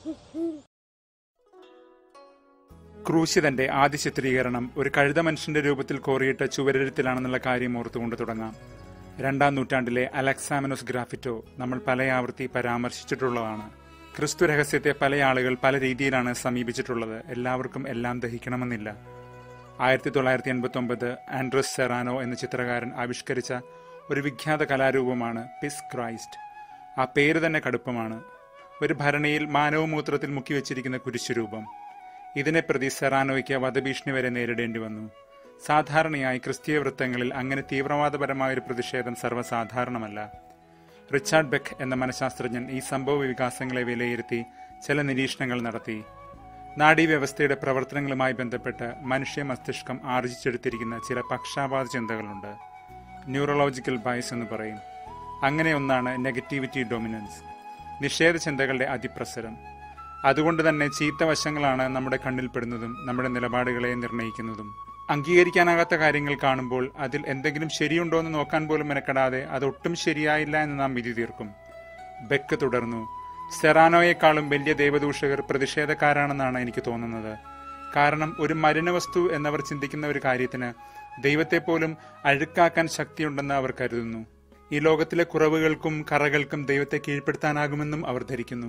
ക്രൂശിതന്റെ ആദ്യ ചിത്രീകരണം ഒരു കഴുത മനുഷ്യന്റെ രൂപത്തിൽ കോറിയിട്ട ചുവരെഴുത്തിലാണെന്നുള്ള കാര്യം ഓർത്തുകൊണ്ട് തുടങ്ങാം രണ്ടാം നൂറ്റാണ്ടിലെ അലക്സാമനോസ് ഗ്രാഫിറ്റോ നമ്മൾ പല ആവൃത്തി പരാമർശിച്ചിട്ടുള്ളതാണ് ക്രിസ്തു രഹസ്യത്തെ പല ആളുകൾ പല രീതിയിലാണ് സമീപിച്ചിട്ടുള്ളത് എല്ലാവർക്കും എല്ലാം ദഹിക്കണമെന്നില്ല ആയിരത്തി തൊള്ളായിരത്തി എൺപത്തി ഒമ്പത് ആൻഡ്രസ് സെറാനോ എന്ന ചിത്രകാരൻ ആവിഷ്കരിച്ച ഒരു വിഖ്യാത കലാരൂപമാണ് പിസ് ക്രൈസ്റ്റ് ആ പേര് തന്നെ കടുപ്പമാണ് ഒരു ഭരണിയിൽ മാനവമൂത്രത്തിൽ മുക്കിവെച്ചിരിക്കുന്ന കുരിശുരൂപം ഇതിനെ പ്രതി സെറാനോയ്ക്ക് വധഭീഷണി വരെ നേരിടേണ്ടി വന്നു സാധാരണയായി ക്രിസ്തീയ വൃത്തങ്ങളിൽ അങ്ങനെ തീവ്രവാദപരമായ ഒരു പ്രതിഷേധം സർവ്വസാധാരണമല്ല റിച്ചാർഡ് ബെക്ക് എന്ന മനഃശാസ്ത്രജ്ഞൻ ഈ സംഭവ വികാസങ്ങളെ വിലയിരുത്തി ചില നിരീക്ഷണങ്ങൾ നടത്തി നാഡീവ്യവസ്ഥയുടെ പ്രവർത്തനങ്ങളുമായി ബന്ധപ്പെട്ട് മനുഷ്യ മസ്തിഷ്കം ആർജിച്ചെടുത്തിരിക്കുന്ന ചില പക്ഷാപാത ചിന്തകളുണ്ട് ന്യൂറോളജിക്കൽ ബയസ് എന്ന് പറയും അങ്ങനെ ഒന്നാണ് നെഗറ്റിവിറ്റി ഡൊമിനൻസ് നിഷേധ ചിന്തകളുടെ അതിപ്രസരം അതുകൊണ്ട് തന്നെ ചീത്ത വശങ്ങളാണ് നമ്മുടെ കണ്ണിൽപ്പെടുന്നതും നമ്മുടെ നിലപാടുകളെ നിർണ്ണയിക്കുന്നതും അംഗീകരിക്കാനാകാത്ത കാര്യങ്ങൾ കാണുമ്പോൾ അതിൽ എന്തെങ്കിലും ശരിയുണ്ടോ എന്ന് നോക്കാൻ പോലും മെനക്കെടാതെ അതൊട്ടും ശരിയായില്ല എന്ന് നാം വിധി തീർക്കും ബെക്ക് തുടർന്നു സെറാനോയെക്കാളും വലിയ ദൈവദൂഷകർ പ്രതിഷേധക്കാരാണെന്നാണ് എനിക്ക് തോന്നുന്നത് കാരണം ഒരു മലിനവസ്തു എന്നവർ ചിന്തിക്കുന്ന ഒരു കാര്യത്തിന് ദൈവത്തെ പോലും അഴുക്കാക്കാൻ ശക്തിയുണ്ടെന്ന് അവർ കരുതുന്നു ഈ ലോകത്തിലെ കുറവുകൾക്കും കറകൾക്കും ദൈവത്തെ കീഴ്പ്പെടുത്താനാകുമെന്നും അവർ ധരിക്കുന്നു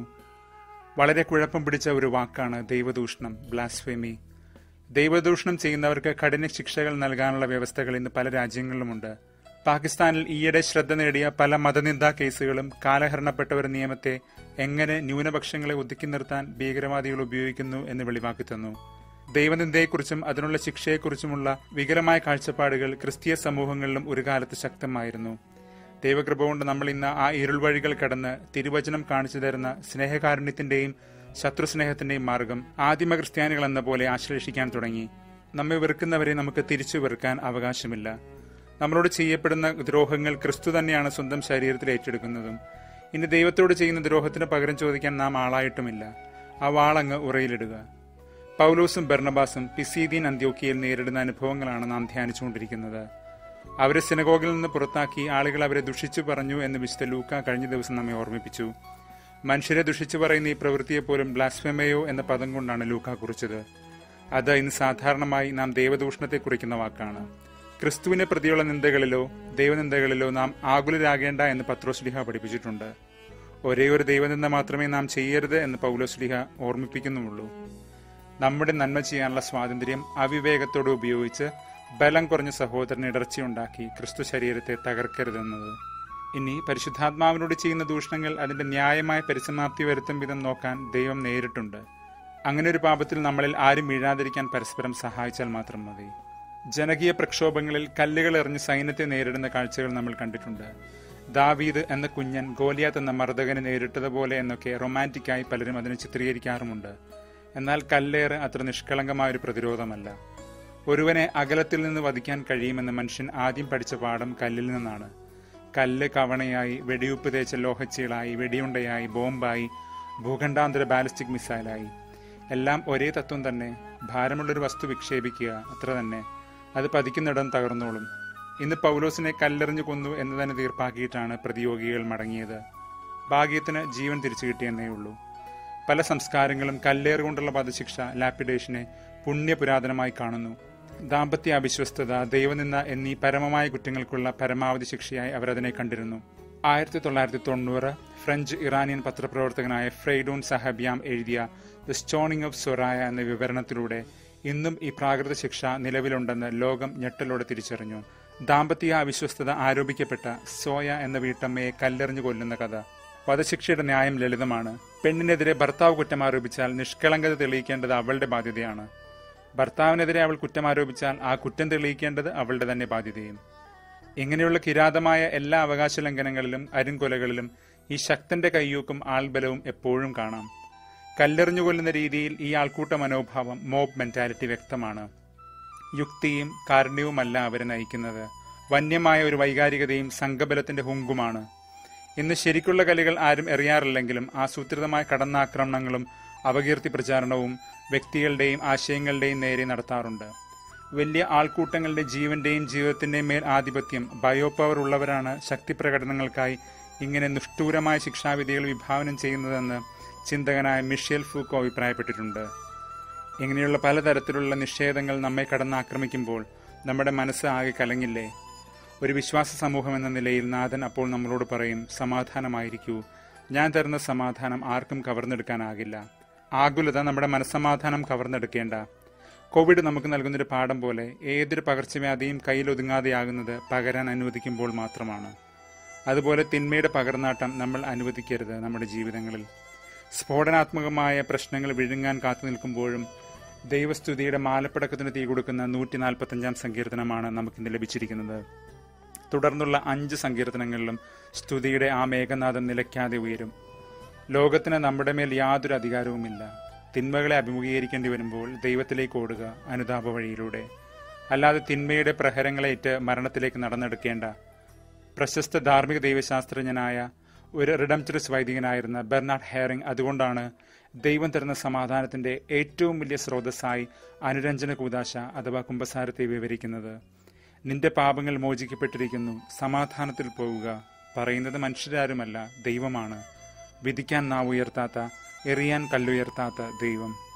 വളരെ കുഴപ്പം പിടിച്ച ഒരു വാക്കാണ് ദൈവദൂഷണം ബ്ലാസ്ഫേമി ദൈവദൂഷണം ചെയ്യുന്നവർക്ക് കഠിന ശിക്ഷകൾ നൽകാനുള്ള വ്യവസ്ഥകൾ ഇന്ന് പല രാജ്യങ്ങളിലുമുണ്ട് പാകിസ്ഥാനിൽ ഈയിടെ ശ്രദ്ധ നേടിയ പല മതനിന്ദാ കേസുകളും കാലഹരണപ്പെട്ട ഒരു നിയമത്തെ എങ്ങനെ ന്യൂനപക്ഷങ്ങളെ ഒതുക്കി നിർത്താൻ ഭീകരവാദികൾ ഉപയോഗിക്കുന്നു എന്ന് വെളിവാക്കി തന്നു ദൈവനിന്ദയെക്കുറിച്ചും അതിനുള്ള ശിക്ഷയെക്കുറിച്ചുമുള്ള വികലമായ കാഴ്ചപ്പാടുകൾ ക്രിസ്തീയ സമൂഹങ്ങളിലും ഒരു കാലത്ത് ശക്തമായിരുന്നു ദൈവകൃപ കൊണ്ട് നമ്മൾ ഇന്ന് ആ ഇരുൾ വഴികൾ കടന്ന് തിരുവചനം കാണിച്ചു തരുന്ന സ്നേഹകാരുണ്യത്തിന്റെയും ശത്രുസ്നേഹത്തിന്റെയും മാർഗം ആദിമ ക്രിസ്ത്യാനികൾ എന്ന പോലെ ആശ്ലേഷിക്കാൻ തുടങ്ങി നമ്മെ വെറുക്കുന്നവരെ നമുക്ക് തിരിച്ചു വെറുക്കാൻ അവകാശമില്ല നമ്മളോട് ചെയ്യപ്പെടുന്ന ദ്രോഹങ്ങൾ ക്രിസ്തു തന്നെയാണ് സ്വന്തം ശരീരത്തിൽ ഏറ്റെടുക്കുന്നതും ഇനി ദൈവത്തോട് ചെയ്യുന്ന ദ്രോഹത്തിന് പകരം ചോദിക്കാൻ നാം ആളായിട്ടുമില്ല ആ വാളങ്ങ് ഉറയിലിടുക പൗലോസും ബർണബാസും പിസീദീൻ അന്ത്യോക്കിയയിൽ നേരിടുന്ന അനുഭവങ്ങളാണ് നാം ധ്യാനിച്ചുകൊണ്ടിരിക്കുന്നത് അവരെ സിനഗോഗിൽ നിന്ന് പുറത്താക്കി ആളുകൾ അവരെ ദുഷിച്ചു പറഞ്ഞു എന്ന് വിശുദ്ധ ലൂക്ക കഴിഞ്ഞ ദിവസം നമ്മെ ഓർമ്മിപ്പിച്ചു മനുഷ്യരെ ദുഷിച്ചു പറയുന്ന ഈ പ്രവൃത്തിയെപ്പോലും ബ്ലാസ്ഫെമയോ എന്ന പദം കൊണ്ടാണ് ലൂക്ക കുറിച്ചത് അത് ഇന്ന് സാധാരണമായി നാം ദൈവദൂഷണത്തെ കുറിക്കുന്ന വാക്കാണ് ക്രിസ്തുവിനെ പ്രതിയുള്ള നിന്ദകളിലോ ദൈവനിന്ദകളിലോ നാം ആകുലരാകേണ്ട എന്ന് പത്രോസ്ലിഹ പഠിപ്പിച്ചിട്ടുണ്ട് ഒരേ ഒരു ദൈവനിന്ദ മാത്രമേ നാം ചെയ്യരുത് എന്ന് പൗലോസ്ലിഹ ഓർമ്മിപ്പിക്കുന്നുമുള്ളൂ നമ്മുടെ നന്മ ചെയ്യാനുള്ള സ്വാതന്ത്ര്യം അവിവേകത്തോടെ ഉപയോഗിച്ച് ബലം കുറഞ്ഞ സഹോദരന് ഇടർച്ചയുണ്ടാക്കി ക്രിസ്തു ശരീരത്തെ തകർക്കരുതെന്നത് ഇനി പരിശുദ്ധാത്മാവിനോട് ചെയ്യുന്ന ദൂഷണങ്ങൾ അതിന്റെ ന്യായമായ പരിസമാപ്തി വരുത്തും വിധം നോക്കാൻ ദൈവം നേരിട്ടുണ്ട് അങ്ങനെ ഒരു പാപത്തിൽ നമ്മളിൽ ആരും വീഴാതിരിക്കാൻ പരസ്പരം സഹായിച്ചാൽ മാത്രം മതി ജനകീയ പ്രക്ഷോഭങ്ങളിൽ കല്ലുകൾ എറിഞ്ഞ് സൈന്യത്തെ നേരിടുന്ന കാഴ്ചകൾ നമ്മൾ കണ്ടിട്ടുണ്ട് ദാവീദ് എന്ന കുഞ്ഞൻ ഗോലിയാത്ത് എന്ന മർദ്ദകനെ നേരിട്ടതുപോലെ എന്നൊക്കെ റൊമാൻറ്റിക്കായി പലരും അതിനെ ചിത്രീകരിക്കാറുമുണ്ട് എന്നാൽ കല്ലേറ് അത്ര നിഷ്കളങ്കമായ ഒരു പ്രതിരോധമല്ല ഒരുവനെ അകലത്തിൽ നിന്ന് വധിക്കാൻ കഴിയുമെന്ന് മനുഷ്യൻ ആദ്യം പഠിച്ച പാഠം കല്ലിൽ നിന്നാണ് കല്ല് കവണയായി വെടിയുപ്പ് തേച്ച ലോഹച്ചീളായി വെടിയുണ്ടയായി ബോംബായി ഭൂഖണ്ഡാന്തര ബാലിസ്റ്റിക് മിസൈലായി എല്ലാം ഒരേ തത്വം തന്നെ ഭാരമുള്ളൊരു വസ്തു വിക്ഷേപിക്കുക അത്ര തന്നെ അത് പതിക്കുന്നിടം തകർന്നോളും ഇന്ന് പൗലോസിനെ കല്ലെറിഞ്ഞു കൊന്നു എന്ന് തന്നെ തീർപ്പാക്കിയിട്ടാണ് പ്രതിയോഗികൾ മടങ്ങിയത് ഭാഗ്യത്തിന് ജീവൻ തിരിച്ചു കിട്ടിയെന്നേ ഉള്ളൂ പല സംസ്കാരങ്ങളും കല്ലേറുകൊണ്ടുള്ള വധശിക്ഷ ലാപ്പിഡേഷനെ പുണ്യപുരാതനമായി കാണുന്നു ദാമ്പത്യ അവിശ്വസ്തത ദൈവനിന്ദ എന്നീ പരമമായ കുറ്റങ്ങൾക്കുള്ള പരമാവധി ശിക്ഷയായി അവരതിനെ കണ്ടിരുന്നു ആയിരത്തി തൊള്ളായിരത്തി തൊണ്ണൂറ് ഫ്രഞ്ച് ഇറാനിയൻ പത്രപ്രവർത്തകനായ ഫ്രെയ്ഡോൺ സഹബിയാം എഴുതിയ ദ സ്റ്റോണിംഗ് ഓഫ് സൊറായ എന്ന വിവരണത്തിലൂടെ ഇന്നും ഈ പ്രാകൃത ശിക്ഷ നിലവിലുണ്ടെന്ന് ലോകം ഞെട്ടലോടെ തിരിച്ചറിഞ്ഞു ദാമ്പത്യ അവിശ്വസ്തത ആരോപിക്കപ്പെട്ട സോയ എന്ന വീട്ടമ്മയെ കല്ലെറിഞ്ഞു കൊല്ലുന്ന കഥ വധശിക്ഷയുടെ ന്യായം ലളിതമാണ് പെണ്ണിനെതിരെ ഭർത്താവ് കുറ്റം ആരോപിച്ചാൽ നിഷ്കളങ്കത തെളിയിക്കേണ്ടത് അവളുടെ ബാധ്യതയാണ് ഭർത്താവിനെതിരെ അവൾ കുറ്റം ആരോപിച്ചാൽ ആ കുറ്റം തെളിയിക്കേണ്ടത് അവളുടെ തന്നെ ബാധ്യതയും ഇങ്ങനെയുള്ള കിരാതമായ എല്ലാ അവകാശ ലംഘനങ്ങളിലും അരുംകൊലകളിലും ഈ ശക്തന്റെ കയ്യൂക്കും ആൾബലവും എപ്പോഴും കാണാം കല്ലെറിഞ്ഞു കൊല്ലുന്ന രീതിയിൽ ഈ ആൾക്കൂട്ട മനോഭാവം മോബ് മെന്റാലിറ്റി വ്യക്തമാണ് യുക്തിയും കാരുണ്യവുമല്ല അവരെ നയിക്കുന്നത് വന്യമായ ഒരു വൈകാരികതയും സംഘബലത്തിന്റെ ഹുങ്കുമാണ് ഇന്ന് ശരിക്കുള്ള കലികൾ ആരും എറിയാറില്ലെങ്കിലും ആസൂത്രിതമായ കടന്നാക്രമണങ്ങളും അപകീർത്തി പ്രചാരണവും വ്യക്തികളുടെയും ആശയങ്ങളുടെയും നേരെ നടത്താറുണ്ട് വലിയ ആൾക്കൂട്ടങ്ങളുടെ ജീവന്റെയും ജീവിതത്തിന്റെയും മേൽ ആധിപത്യം ബയോ പവർ ഉള്ളവരാണ് ശക്തി പ്രകടനങ്ങൾക്കായി ഇങ്ങനെ നിഷ്ഠൂരമായ ശിക്ഷാവിധികൾ വിഭാവനം ചെയ്യുന്നതെന്ന് ചിന്തകനായ മിഷേൽ ഫൂക്കോ അഭിപ്രായപ്പെട്ടിട്ടുണ്ട് ഇങ്ങനെയുള്ള പലതരത്തിലുള്ള നിഷേധങ്ങൾ നമ്മെ കടന്നാക്രമിക്കുമ്പോൾ നമ്മുടെ മനസ്സ് ആകെ കലങ്ങില്ലേ ഒരു വിശ്വാസ സമൂഹം എന്ന നിലയിൽ നാഥൻ അപ്പോൾ നമ്മളോട് പറയും സമാധാനമായിരിക്കൂ ഞാൻ തരുന്ന സമാധാനം ആർക്കും കവർന്നെടുക്കാനാകില്ല ആകുലത നമ്മുടെ മനസ്സമാധാനം കവർന്നെടുക്കേണ്ട കോവിഡ് നമുക്ക് നൽകുന്നൊരു പാഠം പോലെ ഏതൊരു പകർച്ചവ്യാധിയും കയ്യിലൊതുങ്ങാതെയാകുന്നത് പകരാൻ അനുവദിക്കുമ്പോൾ മാത്രമാണ് അതുപോലെ തിന്മയുടെ പകർന്നാട്ടം നമ്മൾ അനുവദിക്കരുത് നമ്മുടെ ജീവിതങ്ങളിൽ സ്ഫോടനാത്മകമായ പ്രശ്നങ്ങൾ വിഴുങ്ങാൻ കാത്തു നിൽക്കുമ്പോഴും ദൈവസ്തുതിയുടെ മാലപ്പടക്കത്തിന് തീ കൊടുക്കുന്ന നൂറ്റി നാൽപ്പത്തഞ്ചാം സങ്കീർത്തനമാണ് നമുക്കിന്ന് ലഭിച്ചിരിക്കുന്നത് തുടർന്നുള്ള അഞ്ച് സങ്കീർത്തനങ്ങളിലും സ്തുതിയുടെ ആ മേഘനാഥം നിലയ്ക്കാതെ ഉയരും ലോകത്തിന് നമ്മുടെ മേൽ യാതൊരു അധികാരവുമില്ല തിന്മകളെ അഭിമുഖീകരിക്കേണ്ടി വരുമ്പോൾ ദൈവത്തിലേക്ക് ഓടുക അനുതാപ വഴിയിലൂടെ അല്ലാതെ തിന്മയുടെ പ്രഹരങ്ങളേറ്റ് മരണത്തിലേക്ക് നടന്നെടുക്കേണ്ട പ്രശസ്ത ധാർമ്മിക ദൈവശാസ്ത്രജ്ഞനായ ഒരു റിഡംറ്ററിസ് വൈദികനായിരുന്ന ബെർണാഡ് ഹെയറിംഗ് അതുകൊണ്ടാണ് ദൈവം തരുന്ന സമാധാനത്തിന്റെ ഏറ്റവും വലിയ സ്രോതസ്സായി അനുരഞ്ജന കൂതാശ അഥവാ കുംഭസാരത്തെ വിവരിക്കുന്നത് നിന്റെ പാപങ്ങൾ മോചിക്കപ്പെട്ടിരിക്കുന്നു സമാധാനത്തിൽ പോവുക പറയുന്നത് മനുഷ്യരാരുമല്ല ദൈവമാണ് വിധിക്കാൻ നാവ് ഉയർത്താത്ത എറിയാൻ കല്ലുയർത്താത്ത ദൈവം